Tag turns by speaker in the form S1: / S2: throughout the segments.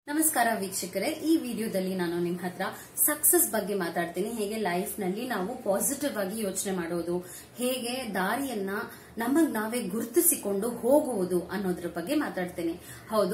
S1: ನಮಸ್ಕಾರ ವೀಕ್ಷಕರೇ ಈ ವಿಡಿಯೋದಲ್ಲಿ ನಾನು ನಿಮ್ಮ ಹತ್ರ ಸಕ್ಸಸ್ ಬಗ್ಗೆ ಮಾತಾಡ್ತೀನಿ ಹೇಗೆ ಲೈಫ್ ನಲ್ಲಿ ನಾವು ಪಾಸಿಟಿವ್ ಆಗಿ ಯೋಚನೆ ಮಾಡೋದು ಹೇಗೆ ದಾರಿಯನ್ನ ನಮಗ್ ನಾವೇ ಗುರುತಿಸಿಕೊಂಡು ಹೋಗುವುದು ಅನ್ನೋದ್ರ ಬಗ್ಗೆ ಮಾತಾಡ್ತೀನಿ ಹೌದು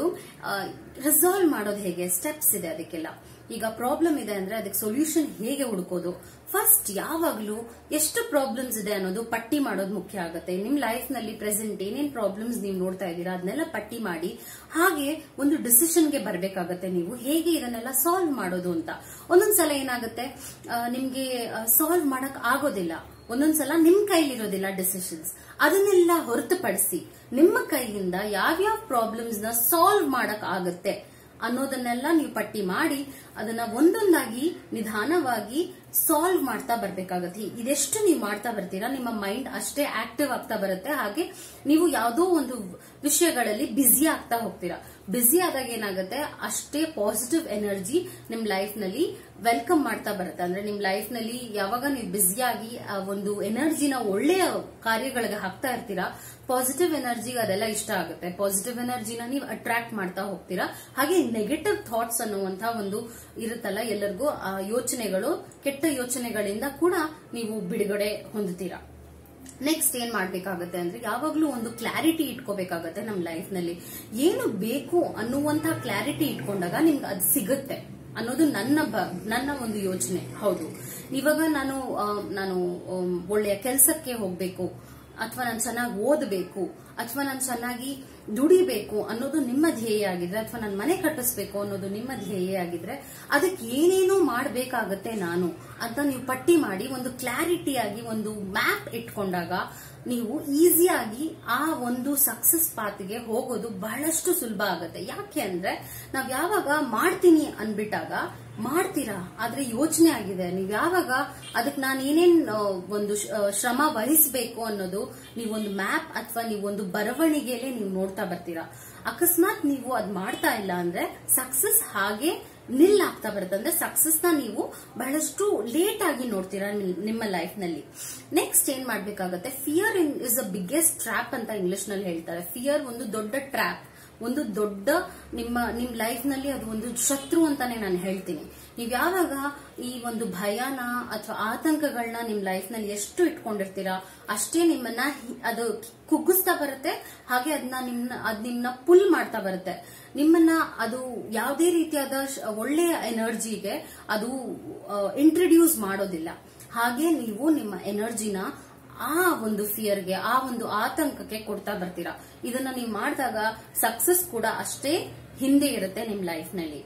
S1: ರಿಸಾಲ್ವ್ ಮಾಡೋದು ಹೇಗೆ ಸ್ಟೆಪ್ಸ್ ಇದೆ ಅದಕ್ಕೆಲ್ಲ ಈಗ ಪ್ರಾಬ್ಲಮ್ ಇದೆ ಅಂದ್ರೆ ಅದಕ್ಕೆ ಸೊಲ್ಯೂಷನ್ ಹೇಗೆ ಹುಡುಕೋದು ಫಸ್ಟ್ ಯಾವಾಗ್ಲೂ ಎಷ್ಟು ಪ್ರಾಬ್ಲಮ್ಸ್ ಇದೆ ಅನ್ನೋದು ಪಟ್ಟಿ ಮಾಡೋದು ಮುಖ್ಯ ಆಗುತ್ತೆ ನಿಮ್ ಲೈಫ್ ನಲ್ಲಿ ಪ್ರೆಸೆಂಟ್ ಏನೇನ್ ಪ್ರಾಬ್ಲಮ್ಸ್ ನೀವು ನೋಡ್ತಾ ಇದ್ದೀರಾ ಅದನ್ನೆಲ್ಲ ಪಟ್ಟಿ ಮಾಡಿ ಹಾಗೆ ಒಂದು ಡಿಸಿಷನ್ಗೆ ಬರ್ಬೇಕಾಗತ್ತೆ ನೀವು ಹೇಗೆ ಇದನ್ನೆಲ್ಲ ಸಾಲ್ವ್ ಮಾಡೋದು ಅಂತ ಒಂದೊಂದ್ಸಲ ಏನಾಗುತ್ತೆ ಆ, ನಿಮ್ಗೆ ಸಾಲ್ವ್ ಮಾಡಕ್ ಆಗೋದಿಲ್ಲ ಒಂದೊಂದ್ಸಲ ನಿಮ್ ಕೈಲಿರೋದಿಲ್ಲ ಡಿಸಿಷನ್ಸ್ ಅದನ್ನೆಲ್ಲ ಹೊರತುಪಡಿಸಿ ನಿಮ್ಮ ಕೈಯಿಂದ ಯಾವ್ಯಾವ ಪ್ರಾಬ್ಲಮ್ಸ್ ನ ಸಾಲ್ವ್ ಮಾಡಕ್ ಆಗುತ್ತೆ ಅನ್ನೋದನ್ನೆಲ್ಲ ನೀವು ಪಟ್ಟಿ ಮಾಡಿ ಅದನ್ನ ಒಂದೊಂದಾಗಿ ನಿಧಾನವಾಗಿ ಸಾಲ್ವ್ ಮಾಡ್ತಾ ಬರ್ಬೇಕಾಗತ್ತೆ ಇದೆಷ್ಟು ನೀವು ಮಾಡ್ತಾ ಬರ್ತೀರಾ ನಿಮ್ಮ ಮೈಂಡ್ ಅಷ್ಟೇ ಆಕ್ಟಿವ್ ಆಗ್ತಾ ಬರುತ್ತೆ ಹಾಗೆ ನೀವು ಯಾವುದೋ ಒಂದು ವಿಷಯಗಳಲ್ಲಿ ಬ್ಯುಸಿ ಆಗ್ತಾ ಹೋಗ್ತೀರಾ ಬ್ಯುಸಿ ಆದಾಗ ಏನಾಗುತ್ತೆ ಅಷ್ಟೇ ಪಾಸಿಟಿವ್ ಎನರ್ಜಿ ನಿಮ್ ಲೈಫ್ ನಲ್ಲಿ ವೆಲ್ಕಮ್ ಮಾಡ್ತಾ ಬರುತ್ತೆ ಅಂದ್ರೆ ನಿಮ್ ಲೈಫ್ ನಲ್ಲಿ ಯಾವಾಗ ನೀವು ಬ್ಯುಸಿಯಾಗಿ ಆ ಒಂದು ಎನರ್ಜಿನ ಒಳ್ಳೆಯ ಕಾರ್ಯಗಳಿಗೆ ಹಾಕ್ತಾ ಇರ್ತೀರಾ ಪಾಸಿಟಿವ್ ಎನರ್ಜಿಗೆ ಅದೆಲ್ಲ ಇಷ್ಟ ಆಗುತ್ತೆ ಪಾಸಿಟಿವ್ ಎನರ್ಜಿನ ನೀವು ಅಟ್ರಾಕ್ಟ್ ಮಾಡ್ತಾ ಹೋಗ್ತೀರಾ ಹಾಗೆ ನೆಗೆಟಿವ್ ಥಾಟ್ಸ್ ಅನ್ನುವಂತ ಒಂದು ಇರುತ್ತಲ್ಲ ಎಲ್ಲರಿಗೂ ಆ ಯೋಚನೆಗಳು ಕೆಟ್ಟ ಯೋಚನೆಗಳಿಂದ ಕೂಡ ನೀವು ಬಿಡುಗಡೆ ಹೊಂದುತ್ತೀರಾ ನೆಕ್ಸ್ಟ್ ಏನ್ ಮಾಡ್ಬೇಕಾಗತ್ತೆ ಅಂದ್ರೆ ಯಾವಾಗ್ಲೂ ಒಂದು ಕ್ಲಾರಿಟಿ ಇಟ್ಕೋಬೇಕಾಗತ್ತೆ ನಮ್ ಲೈಫ್ ನಲ್ಲಿ ಏನು ಬೇಕು ಅನ್ನುವಂತ ಕ್ಲಾರಿಟಿ ಇಟ್ಕೊಂಡಾಗ ನಿಮ್ಗೆ ಅದು ಸಿಗುತ್ತೆ ಅನ್ನೋದು ನನ್ನ ಬ- ನನ್ನ ಒಂದು ಯೋಚನೆ ಹೌದು ಇವಾಗ ನಾನು ಆ, ನಾನು ಆಮ್, ಒಳ್ಳೆಯ ಕೆಲಸಕ್ಕೆ ಹೋಗ್ಬೇಕು ಅಥವಾ ನಾನು ಚೆನ್ನಾಗಿ ಓದಬೇಕು ಅಥವಾ ನಾನು ಚೆನ್ನಾಗಿ ದುಡಿಬೇಕು ಅನ್ನೋದು ನಿಮ್ಮ ಧ್ಯೇಯ ಆಗಿದ್ರೆ ಅಥವಾ ನಾನು ಮನೆ ಕಟ್ಟಿಸ್ಬೇಕು ಅನ್ನೋದು ನಿಮ್ಮ ಧ್ಯೇಯ ಆಗಿದ್ರೆ ಅದಕ್ಕೆ ಏನೇನೋ ಮಾಡಬೇಕಾಗತ್ತೆ ನಾನು ಅಂತ ನೀವು ಪಟ್ಟಿ ಮಾಡಿ ಒಂದು ಕ್ಲಾರಿಟಿ ಆಗಿ ಒಂದು ಮ್ಯಾಪ್ ಇಟ್ಕೊಂಡಾಗ ನೀವು ಈಸಿಯಾಗಿ ಆ ಒಂದು ಸಕ್ಸಸ್ ಪಾತ್ಗೆ ಹೋಗೋದು ಬಹಳಷ್ಟು ಸುಲಭ ಆಗುತ್ತೆ ಯಾಕೆ ಅಂದ್ರೆ ನಾವ್ ಯಾವಾಗ ಮಾಡ್ತೀನಿ ಅನ್ಬಿಟ್ಟಾಗ ಮಾಡ್ತೀರಾ ಆದ್ರೆ ಯೋಚನೆ ಆಗಿದೆ ನೀವ್ ಯಾವಾಗ ಅದಕ್ಕೆ ನಾನು ಏನೇನ್ ಆ, ಒಂದು ಶ- ಆ, ಶ್ರಮ ವಹಿಸಬೇಕು ಅನ್ನೋದು ನೀವೊಂದು ಮ್ಯಾಪ್ ಅಥವಾ ನೀವೊಂದು ಬರವಣಿಗೆಯಲ್ಲೇ ನೀವು ನೋಡ್ತಾ ಬರ್ತೀರಾ ಅಕಸ್ಮಾತ್ ನೀವು ಅದ್ ಮಾಡ್ತಾ ಇಲ್ಲ ಅಂದ್ರೆ ಸಕ್ಸಸ್ ಹಾಗೆ ನಿಲ್ ಆಗ್ತಾ ಬರುತ್ತೆ ಅಂದ್ರೆ ಸಕ್ಸಸ್ ನ ನೀವು ಬಹಳಷ್ಟು ಲೇಟ್ ಆಗಿ ನೋಡ್ತೀರಾ ನಿಮ್- ನಿಮ್ಮ ಲೈಫ್ ನಲ್ಲಿ ನೆಕ್ಸ್ಟ್ ಏನ್ ಮಾಡ್ಬೇಕಾಗತ್ತೆ fear is a biggest trap ಅಂತ ಇಂಗ್ಲಿಷ್ ನಲ್ಲಿ ಹೇಳ್ತಾರೆ ಫಿಯರ್ ಒಂದು ದೊಡ್ಡ ಟ್ರ್ಯಾಪ್ ಒಂದು ದೊಡ್ಡ ನಿಮ್ಮ ನಿಮ್ ಲೈಫ್ ನಲ್ಲಿ ಅದು ಒಂದು ಶತ್ರು ಅಂತಾನೆ ನಾನು ಹೇಳ್ತೀನಿ ನೀವ್ ಯಾವಾಗ ಈ ಒಂದು ಭಯನ ಅಥವಾ ಆತಂಕಗಳನ್ನ ನಿಮ್ ಲೈಫ್ ನಲ್ಲಿ ಎಷ್ಟು ಇಟ್ಕೊಂಡಿರ್ತೀರಾ ಅಷ್ಟೇ ನಿಮ್ಮನ್ನ ಹಿ- ಅದು ಕುಗ್ಗಿಸ್ತಾ ಬರುತ್ತೆ ಹಾಗೆ ಅದನ್ನ ನಿಮ್ನ ಅದ್ ನಿಮ್ನ ಪುಲ್ ಮಾಡ್ತಾ ಬರುತ್ತೆ ನಿಮ್ಮನ್ನ ಅದು ಯಾವುದೇ ರೀತಿಯಾದ ಶ- ಒಳ್ಳೆಯ ಎನರ್ಜಿಗೆ ಅದು ಇಂಟ್ರಡ್ಯೂಸ್ ಮಾಡೋದಿಲ್ಲ ಹಾಗೆ ನೀವು ನಿಮ್ಮ ಎನರ್ಜಿನ ಆ ಒಂದು ಫಿಯರ್ಗೆ ಆ ಒಂದು ಆತಂಕಕ್ಕೆ ಕೊಡ್ತಾ ಬರ್ತೀರಾ ಇದನ್ನ ನೀವು ಮಾಡಿದಾಗ ಸಕ್ಸಸ್ ಕೂಡ ಅಷ್ಟೇ ಹಿಂದೆ ಇರುತ್ತೆ ನಿಮ್ ಲೈಫ್ ನಲ್ಲಿ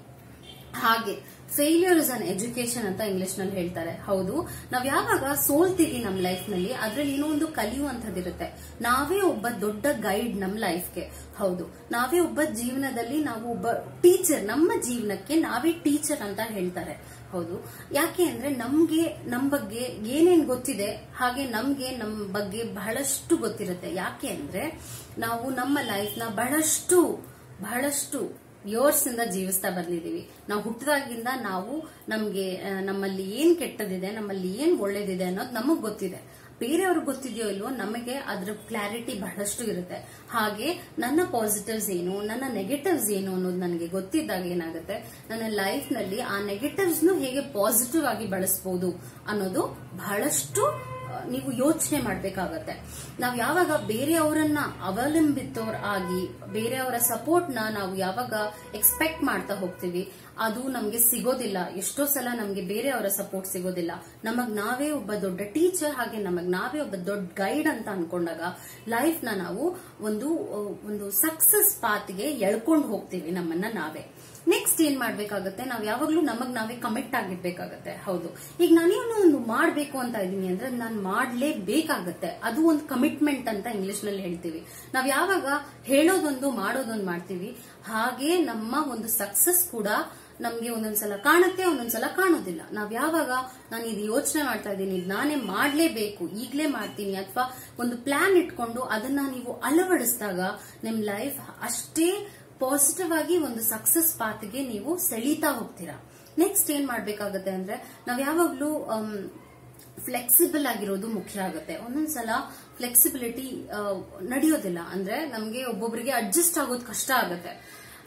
S1: ಹಾಗೆ ಫೇಲ್ಯೂರ್ ಇಸ್ ಅನ್ ಎಜುಕೇಶನ್ ಅಂತ ಇಂಗ್ಲಿಷ್ ನಲ್ಲಿ ಹೇಳ್ತಾರೆ ಹೌದು ನಾವ್ ಯಾವಾಗ ಸೋಲ್ತೀವಿ ನಮ್ ಲೈಫ್ ನಲ್ಲಿ ಅದ್ರಲ್ಲಿ ಏನೋ ಒಂದು ಕಲಿಯುವಂತದಿರುತ್ತೆ ನಾವೇ ಒಬ್ಬ ದೊಡ್ಡ ಗೈಡ್ ನಮ್ ಲೈಫ್ಗೆ ಹೌದು ನಾವೇ ಒಬ್ಬ ಜೀವನದಲ್ಲಿ ನಾವು ಒಬ್ಬ ಟೀಚರ್ ನಮ್ಮ ಜೀವನಕ್ಕೆ ನಾವೇ ಟೀಚರ್ ಅಂತ ಹೇಳ್ತಾರೆ ಹೌದು ಯಾಕೆ ಅಂದ್ರೆ ನಮ್ಗೆ ನಮ್ ಬಗ್ಗೆ ಏನೇನ್ ಗೊತ್ತಿದೆ ಹಾಗೆ ನಮ್ಗೆ ನಮ್ ಬಗ್ಗೆ ಬಹಳಷ್ಟು ಗೊತ್ತಿರುತ್ತೆ ಯಾಕೆ ಅಂದ್ರೆ ನಾವು ನಮ್ಮ ಲೈಫ್ ನ ಬಹಳಷ್ಟು ಬಹಳಷ್ಟು ಇಯರ್ಸ್ ಇಂದ ಜೀವಿಸ್ತಾ ಬಂದಿದೀವಿ ನಾವು ಹುಟ್ಟಿದಾಗಿಂದ ನಾವು ನಮ್ಗೆ ಆ, ನಮ್ಮಲ್ಲಿ ಏನ್ ಕೆಟ್ಟದಿದೆ ನಮ್ಮಲ್ಲಿ ಏನ್ ಒಳ್ಳೇದಿದೆ ಅನ್ನೋದು ನಮಗ್ ಗೊತ್ತಿದೆ ಬೇರೆಯವ್ರಿಗೆ ಗೊತ್ತಿದೆಯೋ ಇಲ್ವೋ ನಮಗೆ ಅದ್ರ ಕ್ಲಾರಿಟಿ ಬಹಳಷ್ಟು ಇರುತ್ತೆ ಹಾಗೆ ನನ್ನ ಪಾಸಿಟಿವ್ಸ್ ಏನು ನನ್ನ ನೆಗೆಟಿವ್ಸ್ ಏನು ಅನ್ನೋದು ನನಗೆ ಗೊತ್ತಿದ್ದಾಗ ಏನಾಗುತ್ತೆ ನನ್ನ ಲೈಫ್ ನಲ್ಲಿ ಆ ನೆಗೆಟಿವ್ಸ್ ಹೇಗೆ ಪಾಸಿಟಿವ್ ಆಗಿ ಬಳಸಬಹುದು ಅನ್ನೋದು ಬಹಳಷ್ಟು ಆ, ನೀವು ಯೋಚನೆ ಮಾಡ್ಬೇಕಾಗತ್ತೆ ನಾವ್ ಯಾವಾಗ ಬೇರೆಯವರನ್ನ ಅವಲಂಬಿತವ್ರ ಆಗಿ ಬೇರೆಯವರ ಸಪೋರ್ಟ್ ನ ನಾವು ಯಾವಾಗ ಎಕ್ಸ್ಪೆಕ್ಟ್ ಮಾಡ್ತಾ ಹೋಗ್ತೀವಿ ಅದು ನಮ್ಗೆ ಸಿಗೋದಿಲ್ಲ ಎಷ್ಟೋ ಸಲ ನಮ್ಗೆ ಬೇರೆಯವರ ಸಪೋರ್ಟ್ ಸಿಗೋದಿಲ್ಲ ನಮಗ್ ನಾವೇ ಒಬ್ಬ ದೊಡ್ಡ ಟೀಚರ್ ಹಾಗೆ ನಮಗ್ ನಾವೇ ಒಬ್ಬ ದೊಡ್ಡ ಗೈಡ್ ಅಂತ ಅನ್ಕೊಂಡಾಗ ಲೈಫ್ ನ ನಾವು ಒಂದು ಆ, ಒಂದು ಸಕ್ಸಸ್ ಪಾತ್ಗೆ ಎಳ್ಕೊಂಡು ಹೋಗ್ತೀವಿ ನಮ್ಮನ್ನ ನಾವೇ ನೆಕ್ಸ್ಟ್ ಏನ್ ಮಾಡ್ಬೇಕಾಗತ್ತೆ ನಾವ್ ಯಾವಾಗ್ಲೂ ನಮಗ್ ನಾವೇ ಕಮಿಟ್ ಆಗಿರ್ಬೇಕಾಗತ್ತೆ ಹೌದು ಈಗ ನಾನೇನೋ ಒಂದು ಮಾಡ್ಬೇಕು ಅಂತ ಇದೀನಿ ಅಂದ್ರೆ ನಾನು ಮಾಡ್ಲೇಬೇಕಾಗತ್ತೆ ಅದು ಒಂದು ಕಮಿಟ್ಮೆಂಟ್ ಅಂತ ಇಂಗ್ಲಿಷ್ ನಲ್ಲಿ ಹೇಳ್ತೀವಿ ನಾವ್ ಯಾವಾಗ ಹೇಳೋದೊಂದು ಮಾಡೋದೊಂದು ಮಾಡ್ತೀವಿ ಹಾಗೆ ನಮ್ಮ ಒಂದು ಸಕ್ಸಸ್ ಕೂಡ ನಮ್ಗೆ ಒಂದೊಂದ್ಸಲ ಕಾಣುತ್ತೆ ಒಂದೊಂದ್ಸಲ ಕಾಣೋದಿಲ್ಲ ನಾವ್ ಯಾವಾಗ ನಾನು ಇದು ಯೋಚನೆ ಮಾಡ್ತಾ ಇದ್ದೀನಿ ಇದು ನಾನೇ ಮಾಡ್ಲೇಬೇಕು ಈಗ್ಲೇ ಮಾಡ್ತೀನಿ ಅಥವಾ ಒಂದು ಪ್ಲಾನ್ ಇಟ್ಕೊಂಡು ಅದನ್ನ ನೀವು ಅಳವಡಿಸಿದಾಗ ನಿಮ್ ಲೈಫ್ ಅಷ್ಟೇ ಪಾಸಿಟಿವ್ ಆಗಿ ಒಂದು ಸಕ್ಸಸ್ ಪಾತ್ಗೆ ನೀವು ಸೆಳೀತಾ ಹೋಗ್ತೀರಾ ನೆಕ್ಸ್ಟ್ ಏನ್ ಮಾಡ್ಬೇಕಾಗತ್ತೆ ಅಂದ್ರೆ ನಾವ್ ಯಾವಾಗ್ಲೂ ಫ್ಲೆಕ್ಸಿಬಲ್ ಆಗಿರೋದು ಮುಖ್ಯ ಆಗುತ್ತೆ ಒಂದೊಂದ್ಸಲ ಫ್ಲೆಕ್ಸಿಬಿಲಿಟಿ ನಡೆಯೋದಿಲ್ಲ ಅಂದ್ರೆ ನಮ್ಗೆ ಒಬ್ಬೊಬ್ಬರಿಗೆ ಅಡ್ಜಸ್ಟ್ ಆಗೋದು ಕಷ್ಟ ಆಗುತ್ತೆ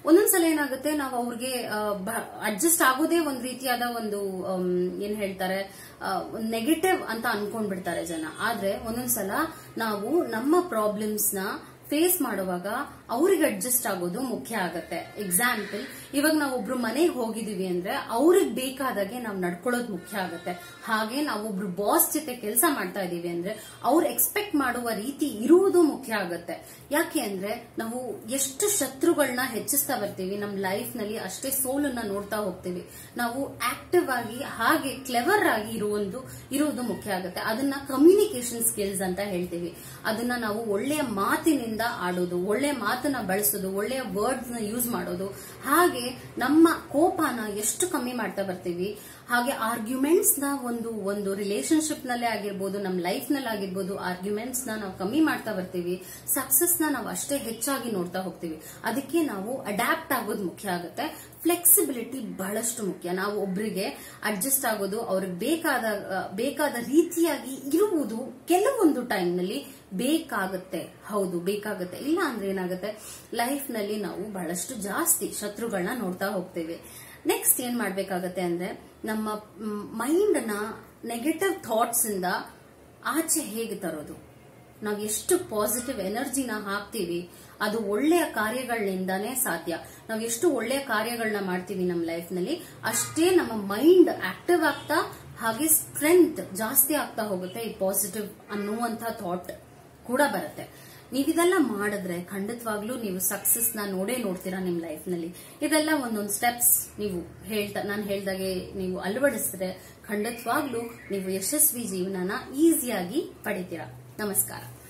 S1: ಒಂದೊಂದ್ಸಲ ಏನಾಗುತ್ತೆ ನಾವು ಅವ್ರಿಗೆ ಅಡ್ಜಸ್ಟ್ ಆಗೋದೇ ಒಂದ್ ರೀತಿಯಾದ ಒಂದು ಆಮ್, ಏನ್ ಹೇಳ್ತಾರೆ ನೆಗೆಟಿವ್ ಅಂತ ಅನ್ಕೊಂಡ್ಬಿಡ್ತಾರೆ ಜನ ಆದ್ರೆ ಒಂದೊಂದ್ಸಲ ನಾವು ನಮ್ಮ ಪ್ರಾಬ್ಲಮ್ಸ್ ನ ಫೇಸ್ ಮಾಡುವಾಗ ಅವ್ರಿಗೆ ಅಡ್ಜಸ್ಟ್ ಆಗೋದು ಮುಖ್ಯ ಆಗತ್ತೆ ಎಕ್ಸಾಂಪಲ್ ಇವಾಗ ನಾವು ಒಬ್ರು ಮನೆಗೆ ಹೋಗಿದೀವಿ ಅಂದ್ರೆ ಅವ್ರಿಗೆ ಬೇಕಾದಾಗೆ ನಾವು ನಡ್ಕೊಳ್ಳೋದು ಮುಖ್ಯ ಆಗತ್ತೆ ಹಾಗೆ ನಾವು ಒಬ್ರು ಬಾಸ್ ಜೊತೆ ಕೆಲಸ ಮಾಡ್ತಾ ಇದೀವಿ ಅಂದ್ರೆ ಅವ್ರು ಎಕ್ಸ್ಪೆಕ್ಟ್ ಮಾಡುವ ರೀತಿ ಇರುವುದು ಮುಖ್ಯ ಆಗತ್ತೆ ಯಾಕೆ ಅಂದ್ರೆ ನಾವು ಎಷ್ಟು ಶತ್ರುಗಳನ್ನ ಹೆಚ್ಚಿಸ್ತಾ ಬರ್ತೀವಿ ನಮ್ಮ ಲೈಫ್ ನಲ್ಲಿ ಅಷ್ಟೇ ಸೋಲನ್ನ ನೋಡ್ತಾ ಹೋಗ್ತೀವಿ ನಾವು ಆಕ್ಟಿವ್ ಆಗಿ ಹಾಗೆ ಕ್ಲೆವರ್ ಆಗಿ ಇರುವುದು ಇರುವುದು ಮುಖ್ಯ ಆಗುತ್ತೆ ಅದನ್ನ ಕಮ್ಯುನಿಕೇಶನ್ ಸ್ಕಿಲ್ಸ್ ಅಂತ ಹೇಳ್ತೀವಿ ಅದನ್ನ ನಾವು ಒಳ್ಳೆಯ ಮಾತಿನಿಂದ ಆಡೋದು ಒಳ್ಳೆಯ ಮಾತನ್ನ ಬಳಸೋದು ಒಳ್ಳೆಯ ವರ್ಡ್ಸ್ ನ ಯೂಸ್ ಮಾಡೋದು ಹಾಗೆ ನಮ್ಮ ಕೋಪನ ಎಷ್ಟು ಕಮ್ಮಿ ಮಾಡ್ತಾ ಬರ್ತೀವಿ ಹಾಗೆ ಆರ್ಗ್ಯುಮೆಂಟ್ಸ್ ನ ಒಂದು ಒಂದು ರಿಲೇಶನ್ಶಿಪ್ ನಲ್ಲೇ ಆಗಿರ್ಬೋದು ನಮ್ಮ ಲೈಫ್ ನಲ್ಲಿ ಆಗಿರ್ಬೋದು ಆರ್ಗ್ಯುಮೆಂಟ್ಸ್ ನ ನಾವು ಕಮ್ಮಿ ಮಾಡ್ತಾ ಬರ್ತೀವಿ ಸಕ್ಸಸ್ ನ ನಾವು ಅಷ್ಟೇ ಹೆಚ್ಚಾಗಿ ನೋಡ್ತಾ ಹೋಗ್ತೀವಿ ಅದಕ್ಕೆ ನಾವು ಅಡ್ಯಾಪ್ಟ್ ಆಗೋದು ಮುಖ್ಯ ಆಗುತ್ತೆ ಫ್ಲೆಕ್ಸಿಬಿಲಿಟಿ ಬಹಳಷ್ಟು ಮುಖ್ಯ ನಾವು ಒಬ್ರಿಗೆ ಅಡ್ಜಸ್ಟ್ ಆಗೋದು ಅವ್ರಿಗೆ ಬೇಕಾದ ಆ, ಬೇಕಾದ ರೀತಿಯಾಗಿ ಇರುವುದು ಕೆಲವೊಂದು ಟೈಮ್ ನಲ್ಲಿ ಬೇಕಾಗುತ್ತೆ ಹೌದು ಬೇಕಾಗುತ್ತೆ ಇಲ್ಲ ಅಂದ್ರೆ ಏನಾಗುತ್ತೆ ಲೈಫ್ ನಲ್ಲಿ ನಾವು ಬಹಳಷ್ಟು ಜಾಸ್ತಿ ಶತ್ರುಗಳನ್ನ ನೋಡ್ತಾ ಹೋಗ್ತೇವೆ ನೆಕ್ಸ್ಟ್ ಏನ್ ಮಾಡ್ಬೇಕಾಗತ್ತೆ ಅಂದ್ರೆ ನಮ್ಮ ಮೈಂಡ್ ನ ನೆಗೆಟಿವ್ ಥಾಟ್ಸ್ ಇಂದ ಆಚೆ ಹೇಗೆ ತರೋದು ನಾವು ಎಷ್ಟು ಪಾಸಿಟಿವ್ ಎನರ್ಜಿನ ಹಾಕ್ತೀವಿ ಅದು ಒಳ್ಳೆಯ ಕಾರ್ಯಗಳಿಂದಾನೇ ಸಾಧ್ಯ ನಾವು ಎಷ್ಟು ಒಳ್ಳೆಯ ಕಾರ್ಯಗಳನ್ನ ಮಾಡ್ತೀವಿ ನಮ್ಮ ಲೈಫ್ ನಲ್ಲಿ ಅಷ್ಟೇ ನಮ್ಮ ಮೈಂಡ್ ಆಕ್ಟಿವ್ ಆಗ್ತಾ ಹಾಗೆ ಸ್ಟ್ರೆಂತ್ ಜಾಸ್ತಿ ಆಗ್ತಾ ಹೋಗುತ್ತೆ ಈ ಪಾಸಿಟಿವ್ ಅನ್ನುವಂಥ ಥಾಟ್ ಕೂಡ ಬರುತ್ತೆ ನೀವಿದೆಲ್ಲ ಮಾಡಿದ್ರೆ ಖಂಡಿತವಾಗ್ಲೂ ನೀವು ಸಕ್ಸಸ್ ನ ನೋಡೇ ನೋಡ್ತೀರಾ ನಿಮ್ ಲೈಫ್ ನಲ್ಲಿ ಇದೆಲ್ಲ ಒಂದೊಂದು ಸ್ಟೆಪ್ಸ್ ನೀವು ಹೇಳ್ತಾ ನಾನು ಹೇಳ್ದಾಗೆ ನೀವು ಅಳವಡಿಸಿದ್ರೆ ಖಂಡಿತವಾಗ್ಲೂ ನೀವು ಯಶಸ್ವಿ ಜೀವನನ ಈಸಿಯಾಗಿ ಪಡಿತೀರಾ ನಮಸ್ಕಾರ